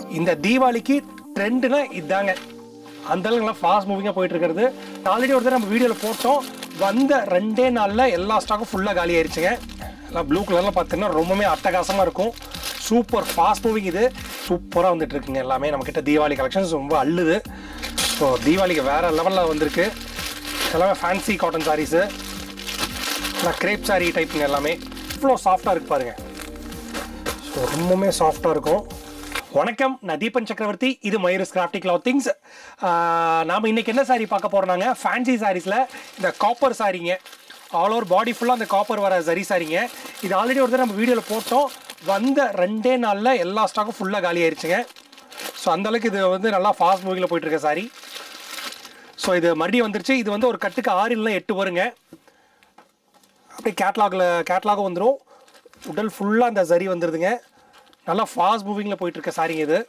இந்த தீபாவளிக்கு ட்ரெண்டுனா இதாங்க அந்த அளவுக்கு நல்லா ஃபாஸ்ட் மூவிங்காக போயிட்டு இருக்கிறது ஆல்ரெடி ஒரு தடவை நம்ம வீடியோவில் போட்டோம் வந்த ரெண்டே நாளில் எல்லா ஸ்டாக்கும் ஃபுல்லாக காலி ஆயிடுச்சுங்க எல்லாம் ப்ளூ கலரில் பார்த்தீங்கன்னா ரொம்பவுமே அட்டகாசமாக இருக்கும் சூப்பர் ஃபாஸ்ட் மூவிங் இது சூப்பராக வந்துட்டு இருக்குங்க எல்லாமே நம்மக்கிட்ட தீபாவளி கலெக்ஷன்ஸ் ரொம்ப அள்ளுது ஸோ தீபாவளிக்கு வேறு லெவலில் வந்திருக்கு எல்லாமே ஃபேன்சி காட்டன் சாரீஸு எல்லாம் கிரேப் சாரீ டைப்புங்க எல்லாமே இவ்வளோ சாஃப்டாக இருக்கு பாருங்க ஸோ ரொம்பவுமே சாஃப்டாக இருக்கும் வணக்கம் நான் தீபன் சக்கரவர்த்தி இது மயூரஸ் கிராஃப்டி கிளாத்திங்ஸ் நாம் இன்னைக்கு என்ன சாரீ பார்க்க போகிறோம்னாங்க ஃபேன்சி சாரீஸில் இந்த காப்பர் சாரீங்க ஆல் ஓவர் பாடி ஃபுல்லாக அந்த காப்பர் வர சரி சாரீங்க இது ஆல்ரெடி ஒரு தடவை நம்ம வீடியோவில் போட்டோம் வந்த ரெண்டே நாளில் எல்லா ஸ்டாக்கும் ஃபுல்லாக காலி ஆயிடுச்சுங்க ஸோ அந்தளவுக்கு இது வந்து நல்லா ஃபாஸ்ட் மூவிங்கில் போயிட்டுருக்க சாரி ஸோ இது மறுபடியும் வந்துருச்சு இது வந்து ஒரு கட்டுக்கு ஆறு இல்லை எட்டு வருங்க அப்படியே கேட்லாகில் கேட்லாகும் வந்துடும் உடல் ஃபுல்லாக அந்த சரி வந்துடுதுங்க நல்லா ஃபாஸ்ட் மூவிங்கில் போயிட்டுருக்க சாரிங்க இது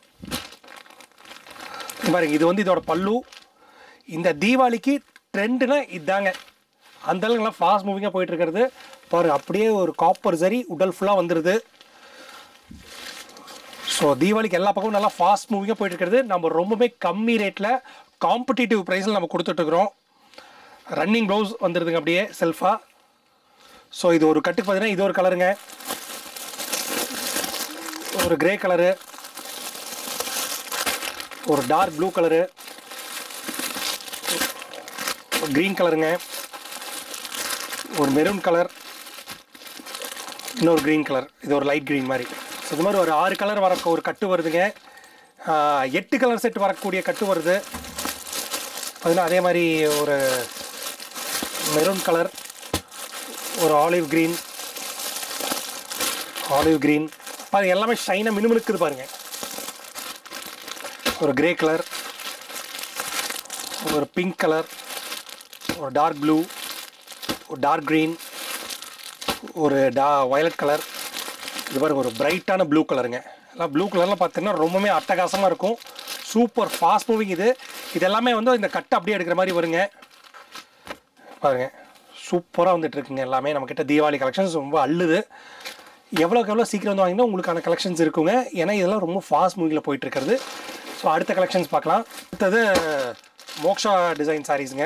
இங்க பாருங்க இது வந்து இதோட பல்லு இந்த தீபாவளிக்கு ட்ரெண்டுனா இதாங்க அந்த அளவுக்கு நல்லா ஃபாஸ்ட் மூவிங்காக போயிட்டு இருக்கிறது பாருங்க அப்படியே ஒரு காப்பர் சரி உடல் ஃபுல்லாக வந்துடுது ஸோ தீபாவளிக்கு எல்லா பக்கமும் நல்லா ஃபாஸ்ட் மூவிங்காக போயிட்டு இருக்கிறது நம்ம ரொம்பவே கம்மி ரேட்டில் காம்படிட்டிவ் ப்ரைஸில் நம்ம கொடுத்துட்ருக்குறோம் ரன்னிங் ப்ளவுஸ் வந்துடுதுங்க அப்படியே செல்ஃபாக ஸோ இது ஒரு கட்டுக்கு பார்த்தீங்கன்னா இது ஒரு கலருங்க ஒரு கிரே கலரு ஒரு டார்க் ப்ளூ கலரு ஒரு க்ரீன் கலருங்க ஒரு மெரூன் கலர் இன்னொரு க்ரீன் கலர் இது ஒரு லைட் க்ரீன் மாதிரி ஸோ இது மாதிரி ஒரு ஆறு கலர் வர ஒரு கட்டு வருதுங்க ஆஹ், எட்டு கலர் செட் வரக்கூடிய கட்டு வருது பார்த்தீங்கன்னா அதே மாதிரி ஒரு மெரூன் கலர் ஒரு ஆலிவ் க்ரீன் ஆலிவ் க்ரீன் பாருங்க எல்லாமே ஷைனாக மினுமினுக்குது பாருங்க ஒரு கிரே கலர் ஒரு பிங்க் கலர் ஒரு டார்க் ப்ளூ ஒரு டார்க் க்ரீன் ஒரு டா வயலட் கலர் இது பாருங்க ஒரு பிரைட்டான ப்ளூ கலருங்க எல்லாம் ப்ளூ கலரில் பார்த்தீங்கன்னா ரொம்பவுமே அட்டகாசமாக இருக்கும் சூப்பர் ஃபாஸ்ட் மூவிங் இது இது எல்லாமே வந்து இந்த கட்டை அப்படியே எடுக்கிற மாதிரி வருங்க பாருங்க சூப்பராக வந்துட்டு இருக்குங்க எல்லாமே நம்மக்கிட்ட தீபாவளி கலெக்ஷன்ஸ் ரொம்ப அள்ளுது எவ்வளோக்கு எவ்வளோ சீக்கிரம் வந்து வாங்கினா உங்களுக்கான கலெக்ஷன்ஸ் இருக்குங்க ஏன்னா இதெல்லாம் ரொம்ப ஃபாஸ்ட் மூவியில் போயிட்டு இருக்கிறது ஸோ அடுத்த கலெக்ஷன்ஸ் பார்க்கலாம் அடுத்தது மோக்ஷா டிசைன் சாரீஸுங்க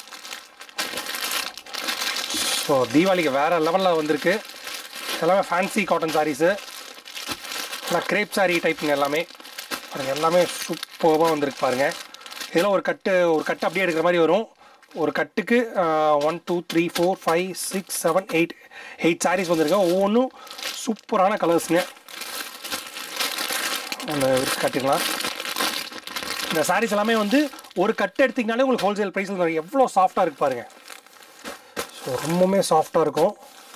ஸோ தீபாவளிக்கு வேறு லெவலில் வந்திருக்கு எல்லாமே ஃபேன்சி காட்டன் சாரீஸு எல்லாம் கிரேப் சாரீ டைப்புங்க எல்லாமே பாருங்க எல்லாமே சூப்பராக வந்திருக்கு பாருங்கள் இதெல்லாம் ஒரு கட்டு ஒரு கட்டு அப்படியே எடுக்கிற மாதிரி வரும் ஒரு கட்டுக்கு one two three four five six seven eight eight saris வந்திருக்கு ஒவ்வொன்றும் சூப்பரான கலர்ஸுங்க அந்த கட்டிடலாம் இந்த சாரீஸ் எல்லாமே வந்து ஒரு கட்டு எடுத்திங்கனாலே உங்களுக்கு ஹோல்சேல் ப்ரைஸில் வரும் எவ்வளோ சாஃப்டாக இருக்கு பாருங்கள் ஸோ ரொம்பவுமே சாஃப்டாக இருக்கும்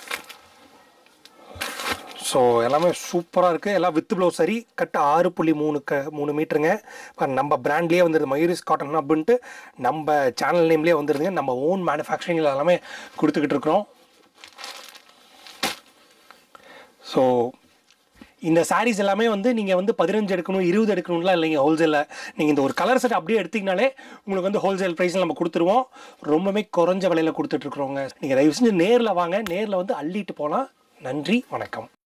ஸோ எல்லாமே சூப்பராக இருக்குது எல்லாம் வித் ப்ளவுஸ் சரி கட்டு ஆறு புள்ளி மூணு க மூணு மீட்டருங்க இப்போ நம்ம பிராண்ட்லேயே வந்துருது மயூரிஸ் காட்டன் அப்படின்ட்டு நம்ம சேனல் நேம்லேயே வந்துருதுங்க நம்ம ஓன் மேனுஃபேக்சரிங்கில் எல்லாமே கொடுத்துக்கிட்டு இருக்கிறோம் ஸோ இந்த சாரீஸ் எல்லாமே வந்து நீங்கள் வந்து பதினஞ்சு எடுக்கணும் இருபது எடுக்கணும்லாம் இல்லைங்க ஹோல்சேலில் நீங்கள் இந்த ஒரு கலர் செட் அப்படியே எடுத்தீங்கனாலே உங்களுக்கு வந்து ஹோல்சேல் ப்ரைஸில் நம்ம கொடுத்துருவோம் ரொம்பவே குறைஞ்ச விலையில் கொடுத்துட்ருக்குறோங்க நீங்கள் தயவு செஞ்சு நேரில் வாங்க நேரில் வந்து அள்ளிட்டு போகலாம் நன்றி வணக்கம்